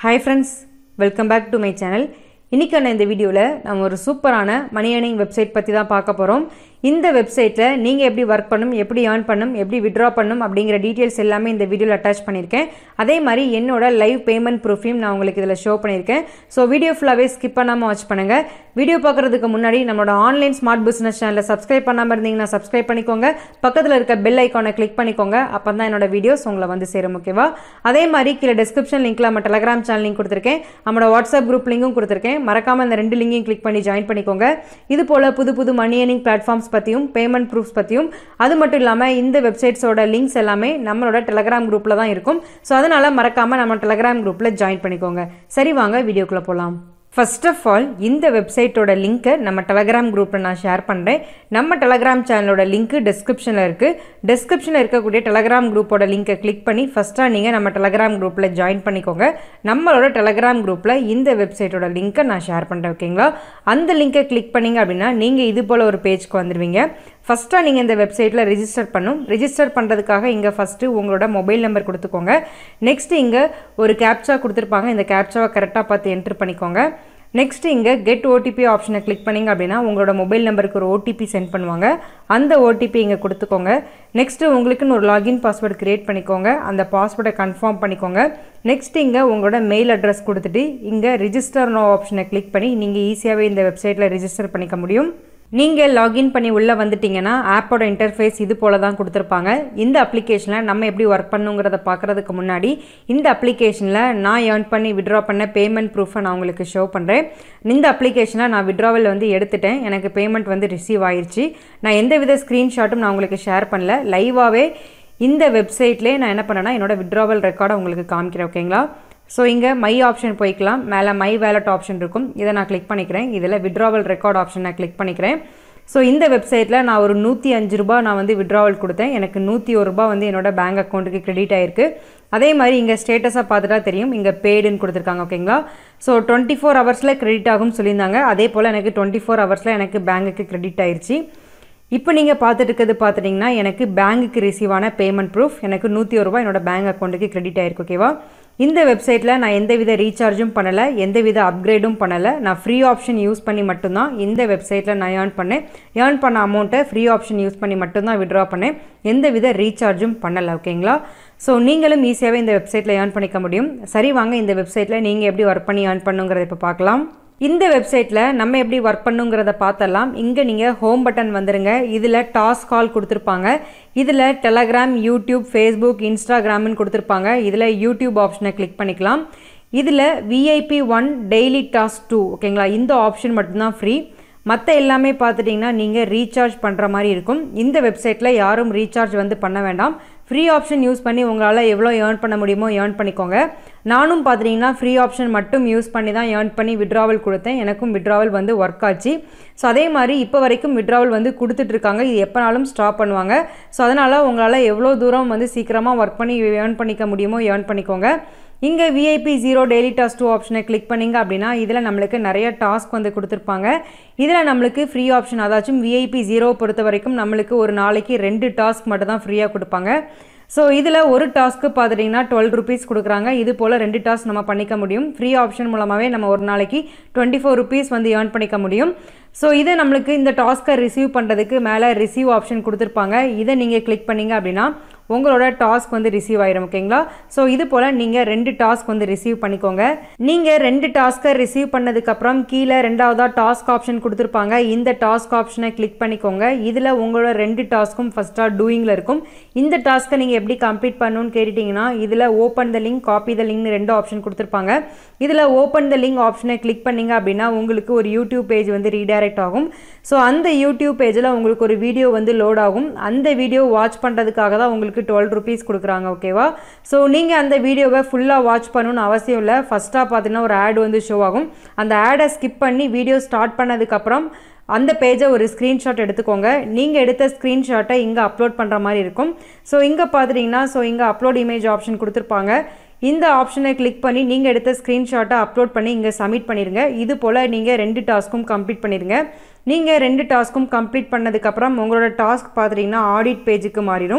hi friends welcome back to my channel இன்றைக்கான இந்த வீடியோவில் நம்ம ஒரு சூப்பரான மணி ஏர்னிங் வெப்சைட் பற்றி தான் பார்க்க போகிறோம் இந்த வெப்சைட்டில் நீங்கள் எப்படி ஒர்க் பண்ணும் எப்படி ஏர்ன் பண்ணும் எப்படி விட்ரா பண்ணும் அப்படிங்கிற டீட்டெயில்ஸ் எல்லாமே இந்த வீடியோவில் அட்டாச் பண்ணியிருக்கேன் அதே மாதிரி என்னோட லைவ் பேமெண்ட் ப்ரூஃபையும் நான் உங்களுக்கு இதில் ஷோ பண்ணியிருக்கேன் ஸோ வீடியோ ஃபுல்லாகவே ஸ்கிப் பண்ணாமல் வாட்ச் பண்ணுங்கள் வீடியோ பார்க்குறதுக்கு முன்னாடி நம்மளோட ஆன்லைன் ஸ்மார்ட் பிஸ்னஸ் சேனலை சப்ஸ்கிரைப் பண்ணாமல் இருந்தீங்கன்னா சப்ஸ்கிரைப் பண்ணிக்கோங்க பக்கத்தில் இருக்க பெல் ஐக்கானை கிளிக் பண்ணிக்கோங்க அப்போ தான் என்னோட வீடியோஸ் உங்களை வந்து சேரும் ஓகேவா அதே மாதிரி கீழே டிஸ்கிரிப்ஷன் லிங்க்ல நம்ம டெலகிராம் சேனல் லிங்க் கொடுத்துருக்கேன் நம்மளோட வாட்ஸ்அப் குரூப் லிங்கும் கொடுத்துருக்கேன் மறக்காம இந்த ரெண்டு லிங்கையும் கிளிக் பண்ணி ஜாயின் பண்ணிக்கோங்க இது போல புது புது மணி ஏர்னிங் பிளாட்ஃபார்ம்ஸ் பற்றியும் பேமெண்ட் ப்ரூஃப்ஸ் பற்றியும் அது மட்டும் இல்லாமல் இந்த வெப்சைட்ஸோட லிங்க்ஸ் எல்லாமே நம்மளோட டெலகிராம் குரூப்பில் தான் இருக்கும் ஸோ அதனால மறக்காம நம்ம டெலகிராம் குரூப்பில் ஜாயின் பண்ணிக்கோங்க சரி வாங்க வீடியோக்குள்ளே போகலாம் ஃபர்ஸ்ட் ஆஃப் ஆல் இந்த வெப்சைட்டோட லிங்க்கை நம்ம டெலகிராம் குரூப்பில் நான் ஷேர் பண்ணுறேன் நம்ம டெலகிராம் சேனலோட லிங்க்கு டிஸ்கிரிப்ஷனில் இருக்குது டிஸ்கிரிப்ஷனில் இருக்கக்கூடிய டெலகிராம் குரூப்போட லிங்கை கிளிக் பண்ணி ஃபஸ்ட்டாக நீங்கள் நம்ம டெலகிராம் குரூப்பில் ஜாயின் பண்ணிக்கோங்க நம்மளோட டெலகிராம் குரூப்பில் இந்த வெப்சைட்டோட லிங்க்கை நான் ஷேர் பண்ணுறேன் ஓகேங்களா அந்த லிங்கை கிளிக் பண்ணிங்க அப்படின்னா நீங்கள் இது போல் ஒரு பேஜ்க்கு வந்துடுவீங்க ஃபஸ்ட்டாக நீங்கள் இந்த வெப்சைட்டில் ரிஜிஸ்டர் பண்ணும் ரிஜிஸ்டர் பண்ணுறதுக்காக இங்கே ஃபஸ்ட்டு உங்களோட மொபைல் நம்பர் கொடுத்துக்கோங்க நெக்ஸ்ட் இங்கே ஒரு கேப்சா கொடுத்துருப்பாங்க இந்த கேப்சாவை கரெக்டாக பார்த்து என்ட்ரு பண்ணிக்கோங்க நெக்ஸ்ட் இங்கே கெட் ஓடிபி ஆப்ஷனை கிளிக் பண்ணிங்க அப்படின்னா உங்களோட மொபைல் நம்பருக்கு ஒரு ஓடிபி சென்ட் பண்ணுவாங்க அந்த ஓடிபி இங்கே கொடுத்துக்கோங்க நெக்ஸ்ட்டு உங்களுக்குன்னு ஒரு லாகின் பாஸ்வேர்டு க்ரியேட் பண்ணிக்கோங்க அந்த பாஸ்வேர்டை கன்ஃபார்ம் பண்ணிக்கோங்க நெக்ஸ்ட் இங்கே உங்களோட மெயில் அட்ரஸ் கொடுத்துட்டு இங்கே ரிஜிஸ்டர் நோ ஆப்ஷனை கிளிக் பண்ணி நீங்கள் ஈஸியாகவே இந்த வெப்சைட்டில் ரிஜிஸ்டர் பண்ணிக்க முடியும் நீங்கள் லாகின் பண்ணி உள்ளே வந்துட்டீங்கன்னா ஆப்போட இன்டர்ஃபேஸ் இது போல தான் கொடுத்துருப்பாங்க இந்த அப்ளிகேஷனில் நம்ம எப்படி ஒர்க் பண்ணுங்கிறத பார்க்குறதுக்கு முன்னாடி இந்த அப்ளிகேஷனில் நான் ஏர்ன் பண்ணி விட்ரா பண்ண பேமெண்ட் ப்ரூஃபை நான் உங்களுக்கு ஷோ பண்ணுறேன் இந்த அப்ளிகேஷனை நான் விட்ராவல் வந்து எடுத்துட்டேன் எனக்கு பேமெண்ட் வந்து ரிசீவ் ஆயிடுச்சு நான் எந்த வித ஸ்க்ரீன்ஷாட்டும் நான் உங்களுக்கு ஷேர் பண்ணல லைவாகவே இந்த வெப்சைட்லேயே நான் என்ன பண்ணேன்னா என்னோட விட்ராவல் ரெக்கார்டை உங்களுக்கு காமிக்கிறேன் ஓகேங்களா ஸோ இங்கே மை ஆப்ஷன் போய்க்கலாம் மேலே மை வேலட் ஆப்ஷன் இருக்கும் இதை நான் கிளிக் பண்ணிக்கிறேன் இதில் விட்ராவல் ரெக்கார்ட் ஆப்ஷன் நான் கிளிக் பண்ணிக்கிறேன் ஸோ இந்த வெப்சைட்டில் நான் ஒரு நூற்றி அஞ்சு ரூபா நான் வந்து விட்ராவல் கொடுத்தேன் எனக்கு நூற்றி ஒரு ரூபா வந்து என்னோட பேங்க் அக்கௌண்ட்டுக்கு கிரெடிட் ஆயிருக்கு அதே மாதிரி இங்கே ஸ்டேட்டஸாக பார்த்துட்டா தெரியும் இங்கே பேடுன்னு கொடுத்துருக்காங்க ஓகேங்களா ஸோ டுவெண்ட்டி ஃபோர் ஹவர்ஸில் கிரெடிட் ஆகும்னு சொல்லியிருந்தாங்க அதே போல் எனக்கு டுவெண்ட்டி ஃபோர் ஹவர்ஸில் எனக்கு பேங்க்குக்கு கிரெடிட் ஆயிடுச்சு இப்போ நீங்கள் பார்த்துட்டு இருக்கிறது பார்த்துட்டிங்கன்னா எனக்கு பேங்க்குக்கு ரிசீவ் ஆன பேமெண்ட் ப்ரூஃப் எனக்கு நூற்றி ஒரு ரூபா என்னோட பேங்க் அக்கௌண்ட்டுக்கு கிரெடிட் ஆயிருக்கு ஓகேவா இந்த வெப்சைட்டில் நான் எந்தவித ரீசார்ஜும் பண்ணலை எந்தவித அப்கிரேடும் பண்ணலை நான் ஃப்ரீ ஆப்ஷன் யூஸ் பண்ணி மட்டும்தான் இந்த வெப்சைட்டில் நான் ஏர்ன் பண்ணேன் ஏர்ன் பண்ண அமௌண்ட்டை ஃப்ரீ ஆப்ஷன் யூஸ் பண்ணி மட்டும்தான் விட்ரா பண்ணேன் எந்தவித ரீசார்ஜும் பண்ணலை ஓகேங்களா ஸோ நீங்களும் ஈஸியாகவே இந்த வெப்சைட்டில் ஏர்ன் பண்ணிக்க முடியும் சரி வாங்க இந்த வெப்சைட்டில் நீங்கள் எப்படி ஒர்க் பண்ணி ஏர்ன் பண்ணுங்கிறத இப்போ பார்க்கலாம் இந்த வெப்சைட்டில் நம்ம எப்படி ஒர்க் பண்ணுங்கிறத பார்த்தலாம் இங்கே நீங்கள் ஹோம் பட்டன் வந்துடுங்க இதில் டாஸ்க் கால் கொடுத்துருப்பாங்க இதில் டெலகிராம் யூடியூப் ஃபேஸ்புக் இன்ஸ்டாகிராம்னு கொடுத்துருப்பாங்க இதில் யூடியூப் ஆப்ஷனை கிளிக் பண்ணிக்கலாம் இதில் VIP one daily task two ஓகேங்களா இந்த ஆப்ஷன் மட்டும்தான் ஃப்ரீ மற்ற எல்லாமே பார்த்துட்டிங்கன்னா நீங்கள் ரீசார்ஜ் பண்ணுற மாதிரி இருக்கும் இந்த வெப்சைட்டில் யாரும் ரீசார்ஜ் வந்து பண்ண வேண்டாம் ஃப்ரீ ஆப்ஷன் யூஸ் பண்ணி உங்களால் எவ்வளோ ஏர்ன் பண்ண முடியுமோ ஏர்ன் பண்ணிக்கோங்க நானும் பார்த்துட்டிங்கன்னா ஃப்ரீ ஆப்ஷன் மட்டும் யூஸ் பண்ணி தான் ஏர்ன் பண்ணி விட்ராவல் கொடுத்தேன் எனக்கும் விட்ராவல் வந்து ஒர்க் ஆச்சு ஸோ அதே மாதிரி இப்போ வரைக்கும் விட்ராவல் வந்து கொடுத்துட்ருக்காங்க இது எப்போனாலும் ஸ்டாப் பண்ணுவாங்க ஸோ அதனால் உங்களால் எவ்வளோ தூரம் வந்து சீக்கிரமாக ஒர்க் பண்ணி ஏர்ன் பண்ணிக்க முடியுமோ ஏர்ன் பண்ணிக்கோங்க இங்கே VIP zero daily task two ஆப்ஷனை கிளிக் பண்ணிங்க அப்படின்னா இதில் நம்மளுக்கு நிறைய டாஸ்க் வந்து கொடுத்துருப்பாங்க இதில் நம்மளுக்கு ஃப்ரீ ஆப்ஷன் அதாச்சும் விஐபி ஜீரோ பொறுத்த வரைக்கும் நம்மளுக்கு ஒரு நாளைக்கு ரெண்டு டாஸ்க் மட்டும் தான் ஃப்ரீயாக கொடுப்பாங்க ஸோ இதில் ஒரு டாஸ்க்கு பார்த்துட்டிங்கன்னா டுவெல் ருபீஸ் கொடுக்குறாங்க இது போல் ரெண்டு டாஸ்க் நம்ம பண்ணிக்க முடியும் ஃப்ரீ ஆப்ஷன் மூலமாகவே நம்ம ஒரு நாளைக்கு டுவெண்ட்டி ஃபோர் ருபீஸ் வந்து ஏர்ன் பண்ணிக்க முடியும் ஸோ இதை நம்மளுக்கு இந்த டாஸ்க்கை ரிசீவ் பண்ணுறதுக்கு மேலே ரிசீவ் ஆப்ஷன் கொடுத்துருப்பாங்க இதை நீங்கள் கிளிக் பண்ணிங்க அப்படின்னா உங்களோட டாஸ்க் வந்து ரிசீவ் ஆயிரும் ஓகேங்களா ஸோ இது போல் நீங்கள் ரெண்டு டாஸ்க் வந்து ரிசீவ் பண்ணிக்கோங்க நீங்கள் ரெண்டு டாஸ்க்கை ரிசீவ் பண்ணதுக்கப்புறம் கீழே ரெண்டாவதாக டாஸ்க் ஆப்ஷன் கொடுத்துருப்பாங்க இந்த டாஸ்க் ஆப்ஷனை கிளிக் பண்ணிக்கோங்க இதில் உங்களோட ரெண்டு டாஸ்க்கும் ஃபஸ்ட்டாக டூயிங்கில் இருக்கும் இந்த டாஸ்க்கை நீங்கள் எப்படி கம்ப்ளீட் பண்ணணும்னு கேட்டுட்டிங்கன்னா இதில் open the link copy the லிங்க்னு ரெண்டு ஆப்ஷன் கொடுத்துருப்பாங்க இதில் ஓப்பன் த லிங்க் ஆப்ஷனை கிளிக் பண்ணிங்க அப்படின்னா உங்களுக்கு ஒரு யூடியூப் பேஜ் வந்து ரீடைரக்ட் ஆகும் ஸோ அந்த யூடியூப் பேஜில் உங்களுக்கு ஒரு வீடியோ வந்து லோட் ஆகும் அந்த வீடியோ வாட்ச் பண்ணுறதுக்காக தான் உங்களுக்கு உங்களுக்கு டுவெல் ருபீஸ் கொடுக்குறாங்க ஓகேவா ஸோ நீங்கள் அந்த வீடியோவை ஃபுல்லாக வாட்ச் பண்ணணும்னு அவசியம் இல்லை ஃபஸ்ட்டாக பார்த்தீங்கன்னா ஒரு ஆட் வந்து ஷோ ஆகும் அந்த ஆடை ஸ்கிப் பண்ணி வீடியோ ஸ்டார்ட் பண்ணதுக்கப்புறம் அந்த பேஜை ஒரு ஸ்க்ரீன்ஷாட் எடுத்துக்கோங்க நீங்கள் எடுத்த ஸ்க்ரீன்ஷாட்டை இங்கே அப்லோட் பண்ணுற மாதிரி இருக்கும் ஸோ இங்கே பார்த்துட்டிங்கன்னா ஸோ இங்கே அப்லோட் இமேஜ் ஆப்ஷன் கொடுத்துருப்பாங்க இந்த ஆப்ஷனை கிளிக் பண்ணி நீங்கள் எடுத்த ஸ்க்ரீன்ஷாட்டை அப்லோட் பண்ணி இங்கே சப்மிட் பண்ணிடுங்க இது போல் நீங்கள் ரெண்டு டாஸ்க்கும் கம்ப்ளீட் பண்ணிடுங்க நீங்கள் ரெண்டு டாஸ்க்கும் கம்ப்ளீட் பண்ணதுக்கப்புறம் உங்களோட டாஸ்க் பார்த்துட்டிங்கன்னா ஆடிட் பேஜுக்கு மாறிடும்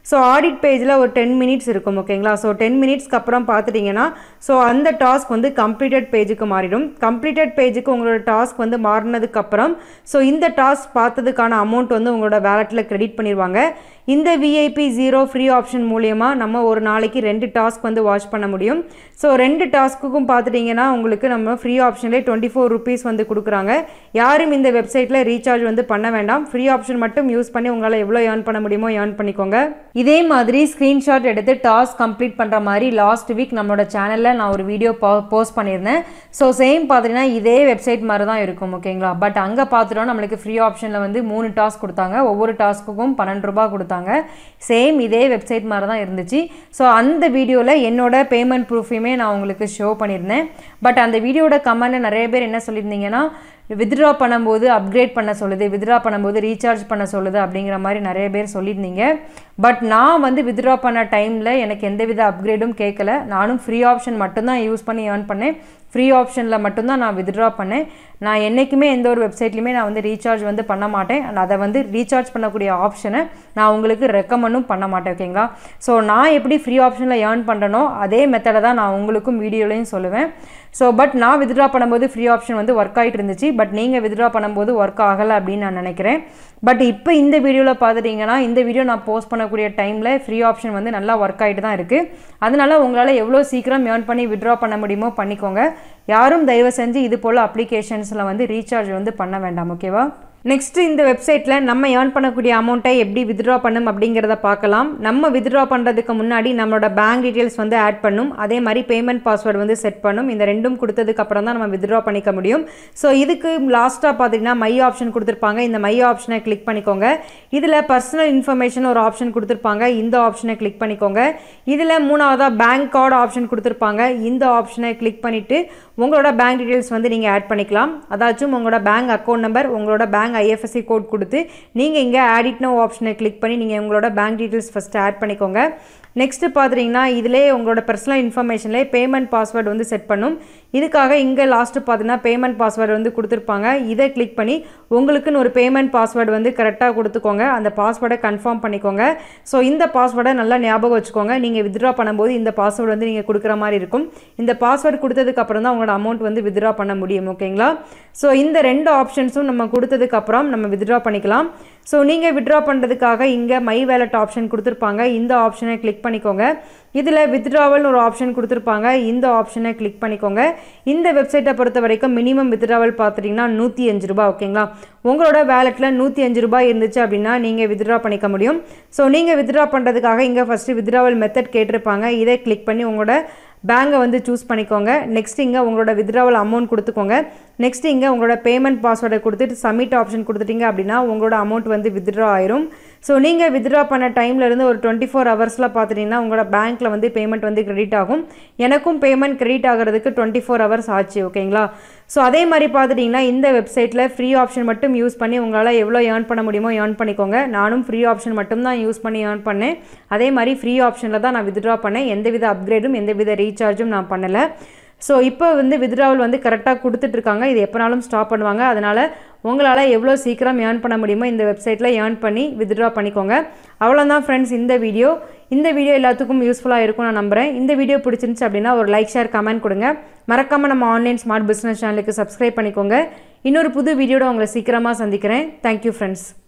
ஸோ ஆடிட் பேஜில் ஒரு டென் மினிட்ஸ் இருக்கும் ஓகேங்களா ஸோ டென் மினிட்ஸ்க்கு அப்புறம் பார்த்துட்டிங்கன்னா ஸோ அந்த டாஸ்க் வந்து கம்ப்ளீட்டட் பேஜுக்கு மாறிடும் கம்ப்ளீட்டட் பேஜுக்கு உங்களோட டாஸ்க் வந்து மாறினதுக்கப்புறம் ஸோ இந்த டாஸ்க் பார்த்ததுக்கான அமௌண்ட் வந்து உங்களோட வேலெட்டில் கிரெடிட் பண்ணிடுவாங்க இந்த விஐபி ஜீரோ ஃப்ரீ ஆப்ஷன் மூலியமாக நம்ம ஒரு நாளைக்கு ரெண்டு டாஸ்க் வந்து வாட்ச் பண்ண முடியும் ஸோ ரெண்டு டாஸ்க்குக்கும் பார்த்துட்டிங்கன்னா உங்களுக்கு நம்ம ஃப்ரீ ஆப்ஷன்லேயே டுவெண்ட்டி ஃபோர் ருபீஸ் வந்து கொடுக்குறாங்க யாரும் இந்த வெப்சைட்டில் ரீசார்ஜ் வந்து பண்ண வேண்டாம் ஃப்ரீ ஆப்ஷன் மட்டும் யூஸ் பண்ணி உங்களால் எவ்வளோ ஏர்ன் பண்ண முடியுமோ ஏர்ன் பண்ணிக்கோங்க இதே மாதிரி ஸ்க்ரீன்ஷாட் எடுத்து டாஸ்க் கம்ப்ளீட் பண்ணுற மாதிரி லாஸ்ட் வீக் நம்மளோட சேனலில் நான் ஒரு வீடியோ போஸ்ட் பண்ணியிருந்தேன் ஸோ சேம் பார்த்தீங்கன்னா இதே வெப்சைட் மாதிரி தான் இருக்கும் ஓகேங்களா பட் அங்கே பார்த்துட்டோம் நம்மளுக்கு ஃப்ரீ ஆப்ஷனில் வந்து மூணு டாஸ்க் கொடுத்தாங்க ஒவ்வொரு டாஸ்க்குக்கும் பன்னெண்டு ரூபா கொடுத்தாங்க சேம் இதே வெப்சைட் மாதிரி தான் இருந்துச்சு ஸோ அந்த வீடியோவில் என்னோட பேமெண்ட் ப்ரூஃபையுமே நான் உங்களுக்கு ஷோ பண்ணியிருந்தேன் பட் அந்த வீடியோட கமெண்ட்டில் நிறைய பேர் என்ன சொல்லியிருந்தீங்கன்னா வித்ட்ரா பண்ணும்போது அப்கிரேட் பண்ண சொல்லுது வித்ட்ரா பண்ணும்போது ரீசார்ஜ் பண்ண சொல்லுது அப்படிங்கிற மாதிரி நிறைய பேர் சொல்லியிருந்தீங்க பட் நான் வந்து வித்ட்ரா பண்ண டைமில் எனக்கு எந்தவித அப்கிரேடும் கேட்கல நானும் ஃப்ரீ ஆப்ஷன் மட்டும்தான் யூஸ் பண்ணி ஏர்ன் பண்ணேன் ஃப்ரீ ஆப்ஷனில் மட்டும்தான் நான் வித்ட்ரா பண்ணேன் நான் என்றைக்குமே எந்த ஒரு வெப்சைட்லையுமே நான் வந்து ரீசார்ஜ் வந்து பண்ண மாட்டேன் அண்ட் அதை வந்து ரீசார்ஜ் பண்ணக்கூடிய ஆப்ஷனை நான் உங்களுக்கு ரெக்கமெண்டும் பண்ண மாட்டேன் ஓகேங்களா ஸோ நான் எப்படி ஃப்ரீ ஆப்ஷனில் ஏர்ன் பண்ணுறனோ அதே மெத்தடை தான் நான் உங்களுக்கும் வீடியோலையும் சொல்லுவேன் ஸோ பட் நான் வித்ட்ரா பண்ணும்போது ஃப்ரீ ஆப்ஷன் வந்து ஒர்க் ஆகிட்டு இருந்துச்சு பட் நீங்கள் வித்ட்ரா பண்ணும்போது ஒர்க் ஆகலை அப்படின்னு நான் நினைக்கிறேன் பட் இப்போ இந்த வீடியோவில் பார்த்துட்டிங்கன்னா இந்த வீடியோ நான் போஸ்ட் பண்ணக்கூடிய டைமில் ஃப்ரீ ஆப்ஷன் வந்து நல்லா ஒர்க் ஆகிட்டு தான் இருக்குது அதனால உங்களால் எவ்வளோ சீக்கிரம் ஏர்ன் பண்ணி வித்ட்ரா பண்ண முடியுமோ பண்ணிக்கோங்க யாரும் தயவு செஞ்சு இது போல் அப்ளிகேஷன்ஸில் வந்து ரீசார்ஜ் வந்து பண்ண வேண்டாம் ஓகேவா நெக்ஸ்ட் இந்த வெப்சைட்டில் நம்ம ஏர்ன் பண்ணக்கூடிய அமௌண்ட்டை எப்படி வித்ட்ரா பண்ணும் அப்படிங்கிறத பார்க்கலாம் நம்ம வித்ட்ரா பண்ணுறதுக்கு முன்னாடி நம்மளோட பேங்க் டீட்டெயில்ஸ் வந்து ஆட் பண்ணும் அதே மாதிரி பேமெண்ட் பாஸ்வேர்டு வந்து செட் பண்ணும் இந்த ரெண்டும் கொடுத்ததுக்கு அப்புறம் தான் நம்ம வித்ட்ரா பண்ணிக்க முடியும் ஸோ இதுக்கு லாஸ்ட்டாக பார்த்தீங்கன்னா மை ஆப்ஷன் கொடுத்துருப்பாங்க இந்த மை ஆப்ஷனை கிளிக் பண்ணிக்கோங்க இதில் பர்சனல் இன்ஃபர்மேஷன் ஒரு ஆப்ஷன் கொடுத்துருப்பாங்க இந்த ஆப்ஷனை கிளிக் பண்ணிக்கோங்க இதில் மூணாவதாக பேங்க் கார்டு ஆப்ஷன் கொடுத்துருப்பாங்க இந்த ஆப்ஷனை கிளிக் பண்ணிவிட்டு உங்களோட பேங்க் டீட்டெயில்ஸ் வந்து நீங்கள் ஆட் பண்ணிக்கலாம் அதாச்சும் உங்களோட பேங்க் அக்கௌண்ட் நம்பர் உங்களோட பேங்க் ஐஎஃப்எஸ்சி கோட் கொடுத்து நீங்கள் இங்கே ஆடிட் நோ ஆப்ஷனை கிளிக் பண்ணி நீங்கள் உங்களோட பேங்க் டீட்டெயில்ஸ் ஃபஸ்ட்டு ஆட் பண்ணிக்கோங்க நெக்ஸ்ட்டு பார்த்துட்டிங்கன்னா இதிலே உங்களோட பர்சனல் இன்ஃபர்மேஷன்லேயே பேமெண்ட் பாஸ்வேர்டு வந்து செட் பண்ணும் இதுக்காக இங்கே லாஸ்ட்டு பார்த்தீங்கன்னா பேமெண்ட் பாஸ்வேர்டு வந்து கொடுத்துருப்பாங்க இதை கிளிக் பண்ணி உங்களுக்குன்னு ஒரு பேமெண்ட் பாஸ்வேர்டு வந்து கரெக்டாக கொடுத்துக்கோங்க அந்த பாஸ்வேர்டை கன்ஃபார்ம் பண்ணிக்கோங்க ஸோ இந்த பாஸ்வேர்டை நல்லா ஞாபகம் வச்சுக்கோங்க நீங்கள் வித்ட்ரா பண்ணும்போது இந்த பாஸ்வேர்டு வந்து நீங்கள் கொடுக்குற மாதிரி இருக்கும் இந்த பாஸ்வேர்டு கொடுத்ததுக்கு அப்புறம் தான் உங்களோட அமௌண்ட் வந்து வித்ட்ரா பண்ண முடியும் ஓகேங்களா ஸோ இந்த ரெண்டு ஆப்ஷன்ஸும் நம்ம கொடுத்ததுக்கு அப்புறம் நம்ம வித்ட்ரா பண்ணிக்கலாம் ஸோ நீங்கள் வித்ட்ரா பண்ணுறதுக்காக இங்கே மை வேலட் ஆப்ஷன் கொடுத்துருப்பாங்க இந்த ஆப்ஷனை கிளிக் பண்ணிக்கோங்க இதில் வித்ட்ராவல்னு ஒரு ஆப்ஷன் கொடுத்துருப்பாங்க இந்த ஆப்ஷனை கிளிக் பண்ணிக்கோங்க இந்த வெப்சைட்டை பொறுத்த வரைக்கும் மினிமம் வித்ட்ராவல் பார்த்துட்டிங்கன்னா நூற்றி அஞ்சு ரூபா ஓகேங்களா உங்களோட வேலெட்டில் நூற்றி அஞ்சு ரூபாய் இருந்துச்சு அப்படின்னா நீங்கள் வித்ட்ரா பண்ணிக்க முடியும் ஸோ நீங்கள் வித்ட்ரா பண்ணுறதுக்காக இங்கே ஃபஸ்ட்டு வித்ட்ராவல் மெத்தட் கேட்டிருப்பாங்க இதை கிளிக் பண்ணி உங்களோட பேங்கை வந்து சூஸ் பண்ணிக்கோங்க நெக்ஸ்ட் இங்கே உங்களோட வித்ட்ராவல் அமௌண்ட் கொடுத்துக்கோங்க நெக்ஸ்ட் இங்கே உங்களோட பேமெண்ட் பாஸ்வேர்டை கொடுத்துட்டு சப்மிட் ஆப்ஷன் கொடுத்துட்டீங்க அப்படின்னா உங்களோட அமௌண்ட் வந்து வித்ட்ரா ஆயிரும் ஸோ நீங்கள் வித்ட்ரா பண்ண டைமில் இருந்து ஒரு டுவெண்ட்டி ஃபோர் ஹவர்ஸில் பார்த்துட்டிங்கன்னா உங்களோட பேங்க்கில் வந்து பேமெண்ட் வந்து கிரெடிட் ஆகும் எனக்கும் பேமெண்ட் கிரெடிட் ஆகிறதுக்கு டுவெண்ட்டி ஃபோர் ஹவர்ஸ் ஆச்சு ஓகேங்களா ஸோ அதே மாதிரி பார்த்துட்டிங்கன்னா இந்த வெப்சைட்டில் ஃப்ரீ ஆப்ஷன் மட்டும் யூஸ் பண்ணி உங்களால் எவ்வளோ ஏர்ன் பண்ண முடியுமோ ஏர்ன் பண்ணிக்கோங்க நானும் ஃப்ரீ ஆப்ஷன் மட்டும் தான் யூஸ் பண்ணி ஏர்ன் பண்ணேன் அதே மாதிரி ஃப்ரீ ஆப்ஷனில் தான் நான் வித்ட்ரா பண்ணேன் எந்தவித அப்கிரேடும் எந்தவித ரீசார்ஜும் நான் பண்ணலை ஸோ இப்போ வந்து வித்ட்ராவல் வந்து கரெக்டாக கொடுத்துட்ருக்காங்க இது எப்போனாலும் ஸ்டாப் பண்ணுவாங்க அதனால் உங்களால் எவ்வளோ சீக்கிரம் ஏர்ன் பண்ண முடியுமோ இந்த வெப்சைட்டில் ஏர்ன் பண்ணி வித்ட்ரா பண்ணிக்கோங்க அவ்வளோதான் ஃப்ரெண்ட்ஸ் இந்த வீடியோ இந்த வீடியோ எல்லாத்துக்கும் யூஸ்ஃபுல்லாக இருக்கும் நான் நம்புகிறேன் இந்த வீடியோ பிடிச்சிருந்துச்சு அப்படின்னா ஒரு லைக் ஷேர் கமெண்ட் கொடுங்க மறக்காமல் நம்ம ஆன்லைன் ஸ்மார்ட் பிஸ்னஸ் சேனலுக்கு சப்ஸ்கிரைப் பண்ணிக்கோங்க இன்னொரு புது வீடியோட உங்களை சீக்கிரமாக சந்திக்கிறேன் தேங்க்யூ ஃப்ரெண்ட்ஸ்